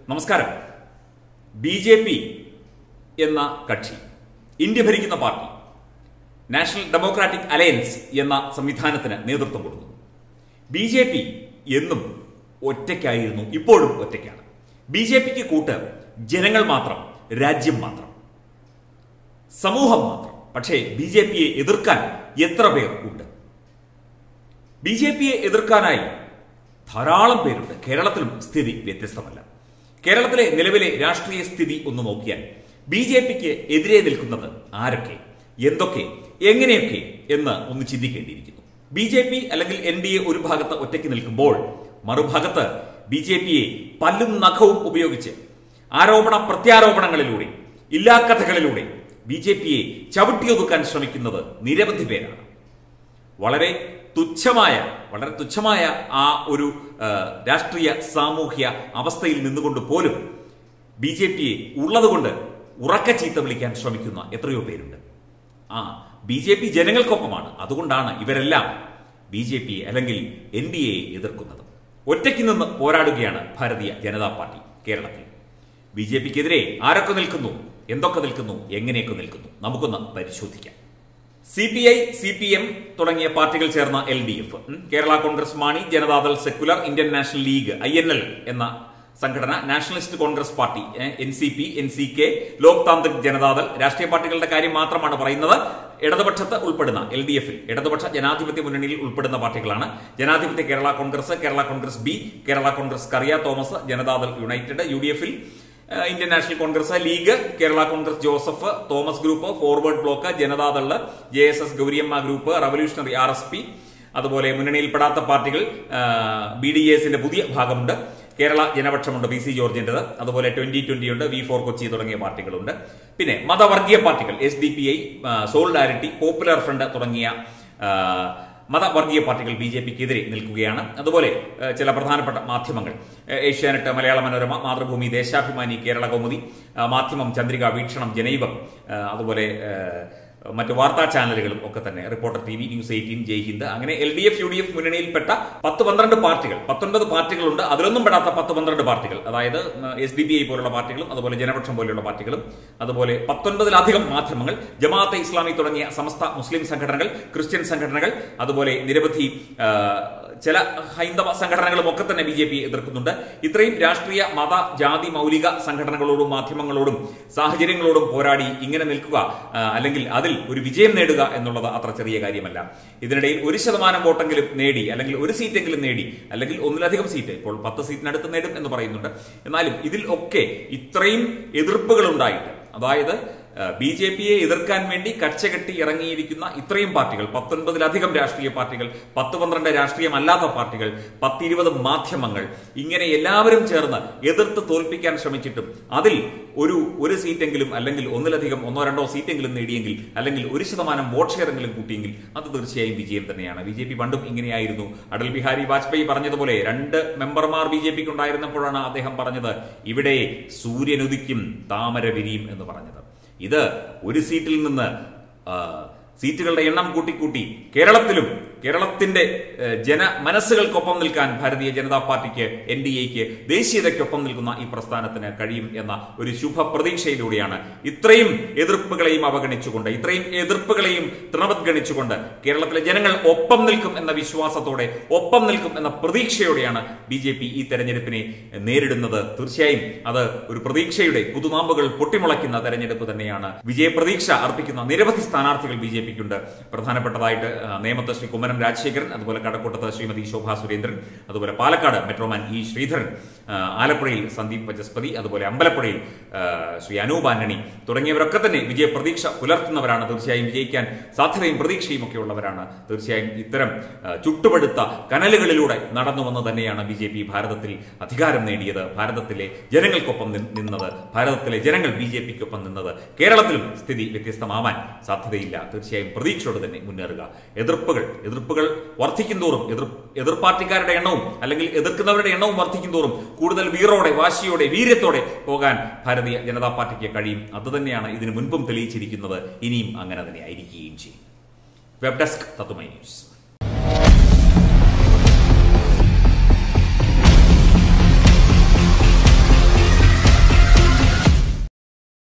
നമസ്കാരം B J P എന്ന കക്ഷി ഇന്ത്യ ഭരിക്കുന്ന പാർട്ടി നാഷണൽ ഡെമോക്രാറ്റിക് അലയൻസ് എന്ന സംവിധാനത്തിന് നേതൃത്വം കൊടുക്കുന്നു ബി ജെ പി എന്നും ഒറ്റയ്ക്കായിരുന്നു ഇപ്പോഴും ഒറ്റയ്ക്കാണ് ബി ജെ പിക്ക് കൂട്ട് ജനങ്ങൾ മാത്രം രാജ്യം മാത്രം സമൂഹം മാത്രം പക്ഷേ ബി ജെ പിയെ എതിർക്കാൻ എത്ര പേർ ഉണ്ട് ബി ജെ പിയെ എതിർക്കാനായി ധാരാളം പേരുണ്ട് കേരളത്തിലും സ്ഥിതി വ്യത്യസ്തമല്ല കേരളത്തിലെ നിലവിലെ രാഷ്ട്രീയ സ്ഥിതി ഒന്ന് നോക്കിയാൽ ബി ജെ പിക്ക് എതിരെ നിൽക്കുന്നത് ആരൊക്കെ എന്തൊക്കെ എങ്ങനെയൊക്കെ എന്ന് ഒന്ന് ചിന്തിക്കേണ്ടിയിരിക്കുന്നു ബി ജെ പി അല്ലെങ്കിൽ എൻ ഡി എ ഒരു ഭാഗത്ത് ഒറ്റയ്ക്ക് നിൽക്കുമ്പോൾ മറുഭാഗത്ത് ബി ജെ പിയെ പല്ലും നഖവും ഉപയോഗിച്ച് ആരോപണ പ്രത്യാരോപണങ്ങളിലൂടെ ഇല്ലാക്കഥകളിലൂടെ ബി ജെ പിയെ ചവിട്ടിയൊതുക്കാൻ ശ്രമിക്കുന്നത് നിരവധി പേരാണ് വളരെ തുച്ഛമായ വളരെ തുച്ഛമായ ആ ഒരു ആ, രാഷ്ട്രീയ സാമൂഹ്യ അവസ്ഥയിൽ നിന്നുകൊണ്ട് പോലും ബി ജെ പിയെ ഉള്ളതുകൊണ്ട് ഉറക്ക ചീത്ത വിളിക്കാൻ ശ്രമിക്കുന്ന എത്രയോ പേരുണ്ട് ആ ബി ജെ പി ജനങ്ങൾക്കൊപ്പമാണ് അതുകൊണ്ടാണ് ഇവരെല്ലാം ബി ജെ പി അല്ലെങ്കിൽ എൻ ഡി എയെ എതിർക്കുന്നത് ഒറ്റയ്ക്ക് നിന്ന് പോരാടുകയാണ് ഭാരതീയ ജനതാ പാർട്ടി കേരളത്തിൽ ബി ജെ പിക്കെതിരെ ആരൊക്കെ നിൽക്കുന്നു എന്തൊക്കെ നിൽക്കുന്നു എങ്ങനെയൊക്കെ നിൽക്കുന്നു നമുക്കൊന്ന് പരിശോധിക്കാം C P I C P M തുടങ്ങിയ പാർട്ടികൾ ചേർന്ന L D F Kerala Congress Mani Janata Dal Secular Indian National League I N L എന്ന സംഘടന Nationalist Congress Party N C P N C K Loktantrik Janata Dal രാഷ്ട്രീയ പാർട്ടികളുടെ കാര്യം മാത്രമാണ് പറയുന്നത് ഇടതുപക്ഷത്ത് ഉൾപ്പെടുന്ന എൽ ഡി എഫിൽ ഇടതുപക്ഷ ജനാധിപത്യ മുന്നണിയിൽ ഉൾപ്പെടുന്ന പാർട്ടികളാണ് ജനാധിപത്യ Kerala Congress Kerala Congress B Kerala Congress Kariya Thomas Janata Dal United U D എഫിൽ ഏഹ് Indian National Congress League Kerala Congress Joseph Thomas group Forward Bloc Janata Dal J S S Gouriamma group revolutionary R S P അതുപോലെ മുന്നണിയിൽപ്പെടാത്ത പാർട്ടികൾ ബി ഡി എസിന്റെ പുതിയ ഭാഗമുണ്ട് കേരള ജനപക്ഷമുണ്ട് പി സി ജോർജിന്റേത് അതുപോലെ ട്വന്റി ട്വന്റി ഉണ്ട് വി ഫോർ കൊച്ചി തുടങ്ങിയ പാർട്ടികളുണ്ട് പിന്നെ മതവർഗീയ പാർട്ടികൾ S D P I solidarity popular Front തുടങ്ങിയ ആ, മതവർഗീയ പാർട്ടികൾ ബി ജെ പിക്ക് എതിരെ നിൽക്കുകയാണ് അതുപോലെ ഏഹ്, ചില പ്രധാനപ്പെട്ട മാധ്യമങ്ങൾ ഏഹ്, ഏഷ്യാനെറ്റ് മലയാള മനോരമ മാതൃഭൂമി ദേശാഭിമാനി കേരള കൗമുദി ആ, മാധ്യമം ചന്ദ്രിക വീക്ഷണം ജനൈവം ആ, അതുപോലെ ഏഹ്, മറ്റ് വാർത്താ ചാനലുകളും ഒക്കെ തന്നെ reporter T V news eighteen Jai Hind അങ്ങനെ L D F U D F മുന്നണിയിൽപ്പെട്ട പത്ത് പന്ത്രണ്ട് പാർട്ടികൾ പത്തൊൻപത് പാർട്ടികളുണ്ട് അതിലൊന്നും പെടാത്ത പത്ത് പന്ത്രണ്ട് പാർട്ടികൾ അതായത് എസ് ഡി ബി ഐ പോലുള്ള പാർട്ടികളും അതുപോലെ ജനപക്ഷം പോലെയുള്ള പാർട്ടികളും അതുപോലെ പത്തൊൻപതിലധികം മാധ്യമങ്ങൾ ജമാഅത്തെ ഇസ്ലാമി തുടങ്ങിയ സമസ്ത മുസ്ലിം സംഘടനകൾ ക്രിസ്ത്യൻ സംഘടനകൾ അതുപോലെ നിരവധി ആ, ചില ഹൈന്ദവ സംഘടനകളും ഒക്കെ തന്നെ ബി ജെ പി എതിർക്കുന്നുണ്ട് ഇത്രയും രാഷ്ട്രീയ മത ജാതി മൗലിക സംഘടനകളോടും മാധ്യമങ്ങളോടും സാഹചര്യങ്ങളോടും പോരാടി ഇങ്ങനെ നിൽക്കുക ആ, അല്ലെങ്കിൽ അതിൽ ഒരു വിജയം നേടുക എന്നുള്ളത് അത്ര ചെറിയ കാര്യമല്ല ഇതിനിടയിൽ ഒരു ശതമാനം വോട്ടെങ്കിലും നേടി അല്ലെങ്കിൽ ഒരു സീറ്റെങ്കിലും നേടി അല്ലെങ്കിൽ ഒന്നിലധികം സീറ്റ് ഇപ്പോൾ പത്ത് സീറ്റിനടുത്ത് നേടും എന്ന് പറയുന്നുണ്ട് എന്നാലും ഇതിൽ ഒക്കെ ഇത്രയും എതിർപ്പുകൾ ഉണ്ടായിട്ട് അതായത് ബി ജെ പിയെ എതിർക്കാൻ വേണ്ടി കച്ചകെട്ടി ഇറങ്ങിയിരിക്കുന്ന ഇത്രയും പാർട്ടികൾ പത്തൊൻപതിലധികം രാഷ്ട്രീയ പാർട്ടികൾ പത്ത് പന്ത്രണ്ട് രാഷ്ട്രീയമല്ലാത്ത പാർട്ടികൾ പത്തിരുപത് മാധ്യമങ്ങൾ ഇങ്ങനെ എല്ലാവരും ചേർന്ന് എതിർത്ത് തോൽപ്പിക്കാൻ ശ്രമിച്ചിട്ടും അതിൽ ഒരു ഒരു സീറ്റെങ്കിലും അല്ലെങ്കിൽ ഒന്നിലധികം ഒന്നോ രണ്ടോ സീറ്റെങ്കിലും നേടിയെങ്കിൽ അല്ലെങ്കിൽ ഒരു ശതമാനം വോട്ട് ഷെയറെങ്കിലും കൂട്ടിയെങ്കിൽ അത് തീർച്ചയായും വിജയം തന്നെയാണ് ബി ജെ പി പണ്ടും ഇങ്ങനെയായിരുന്നു അടൽ ബിഹാരി വാജ്പേയി പറഞ്ഞതുപോലെ രണ്ട് മെമ്പർമാർ ബി ജെ പിക്ക് ഉണ്ടായിരുന്നപ്പോഴാണ് അദ്ദേഹം പറഞ്ഞത് ഇവിടെ സൂര്യനുദിക്കും താമര വിരിയും എന്ന് പറഞ്ഞത് ഇത് ഒരു സീറ്റിൽ നിന്ന് ആ, സീറ്റുകളുടെ എണ്ണം കൂട്ടിക്കൂട്ടി കേരളത്തിലും കേരളത്തിന്റെ ഏഹ്, ജന മനസ്സുകൾക്കൊപ്പം നിൽക്കാൻ ഭാരതീയ ജനതാ പാർട്ടിക്ക് എൻ ഡി എക്ക് ദേശീയതയ്ക്കൊപ്പം നിൽക്കുന്ന ഈ പ്രസ്ഥാനത്തിന് കഴിയും എന്ന ഒരു ശുഭ പ്രതീക്ഷയിലൂടെയാണ് ഇത്രയും എതിർപ്പുകളെയും അവഗണിച്ചുകൊണ്ട് ഇത്രയും എതിർപ്പുകളെയും തൃണവത്ഗണിച്ചുകൊണ്ട് കേരളത്തിലെ ജനങ്ങൾ ഒപ്പം നിൽക്കും എന്ന വിശ്വാസത്തോടെ ഒപ്പം നിൽക്കും എന്ന പ്രതീക്ഷയോടെയാണ് ബി ജെ പി ഈ തെരഞ്ഞെടുപ്പിനെ നേരിടുന്നത് തീർച്ചയായും അത് ഒരു പ്രതീക്ഷയുടെ പുതുനാമ്പുകൾ പൊട്ടിമുളയ്ക്കുന്ന തെരഞ്ഞെടുപ്പ് തന്നെയാണ് വിജയപ്രതീക്ഷ അർപ്പിക്കുന്ന നിരവധി സ്ഥാനാർത്ഥികൾ ബി ജെ പിക്കുണ്ട് പ്രധാനപ്പെട്ടതായിട്ട് ആ, നേമത്ത് ശ്രീ കുമ്മനം രാജശേഖരൻ അതുപോലെ കടക്കോട്ടത്ത് ശ്രീമതി ശോഭാ സുരേന്ദ്രൻ അതുപോലെ പാലക്കാട് മെട്രോമാൻ ഇ ശ്രീധരൻ ആ, ആലപ്പുഴയിൽ സന്ദീപ് വചസ്പതി അതുപോലെ അമ്പലപ്പുഴയിൽ ആ, ശ്രീ അനൂപ് ആന്റണി തുടങ്ങിയവരൊക്കെ തന്നെ വിജയപ്രതീക്ഷ പുലർത്തുന്നവരാണ് തീർച്ചയായും വിജയിക്കാൻ സാധ്യതയും പ്രതീക്ഷയും ഒക്കെ ഉള്ളവരാണ് തീർച്ചയായും ഇത്തരം ആ, ചുട്ടുപടുത്ത കനലുകളിലൂടെ നടന്നു വന്ന് തന്നെയാണ് ബി ജെ പി ഭാരതത്തിൽ അധികാരം നേടിയത് ഭാരതത്തിലെ ജനങ്ങൾക്കൊപ്പം നി- നിന്നത് ഭാരതത്തിലെ ജനങ്ങൾ ബി ജെ പിക്കൊപ്പം നിന്നത് കേരളത്തിലും സ്ഥിതി വ്യത്യസ്തമാവാൻ സാധ്യതയില്ല തീർച്ചയായും പ്രതീക്ഷയോടെ തന്നെ മുന്നേറുക എതിർപ്പുകൾ എതിർപ്പുകൾ വർദ്ധിക്കും തോറും എതിർ എതിർ പാർട്ടിക്കാരുടെ എണ്ണവും അല്ലെങ്കിൽ എതിർക്കുന്നവരുടെ എണ്ണവും വർദ്ധിക്കും തോറും കൂടുതൽ വീറോടെ വാശിയോടെ വീര്യത്തോടെ പോകാൻ ഭാരതീയ ജനതാ പാർട്ടിക്ക് കഴിയും അതുതന്നെയാണ് ഇതിനു മുൻപും തെളിയിച്ചിരിക്കുന്നത് ഇനിയും അങ്ങനെ തന്നെ ആയിരിക്കുകയും ചെയ്യും വെബ് ഡെസ്ക് തത്തുമൈ ന്യൂസ്